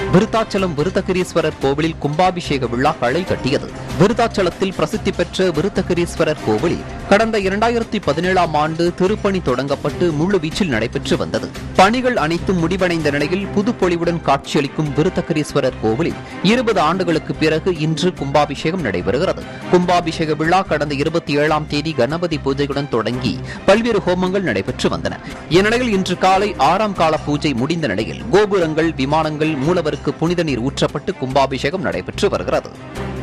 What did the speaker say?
விருத்தாச்சலம் விருத்தகிரீஸ்வரர் கோவிலில் கும்பாபிஷேக விழா களை கட்டியது விருத்தாச்சலத்தில் பிரசித்தி பெற்ற விருத்தகிரீஸ்வரர் கோவிலில் கடந்த இரண்டாயிரத்தி பதினேழாம் ஆண்டு திருப்பணி தொடங்கப்பட்டு முழுவீச்சில் நடைபெற்று வந்தது பணிகள் அனைத்தும் முடிவடைந்த நிலையில் புதுப்பொலிவுடன் காட்சியளிக்கும் விருத்தகிரீஸ்வரர் கோவிலில் இருபது ஆண்டுகளுக்கு பிறகு இன்று கும்பாபிஷேகம் நடைபெறுகிறது கும்பாபிஷேக விழா கடந்த இருபத்தி ஏழாம் தேதி கணபதி பூஜையுடன் தொடங்கி பல்வேறு ஹோமங்கள் நடைபெற்று வந்தன இந்நிலையில் இன்று காலை ஆறாம் கால பூஜை முடிந்த நிலையில் கோபுரங்கள் விமானங்கள் மூலவருக்கு புனித நீர் ஊற்றப்பட்டு கும்பாபிஷேகம் நடைபெற்று வருகிறது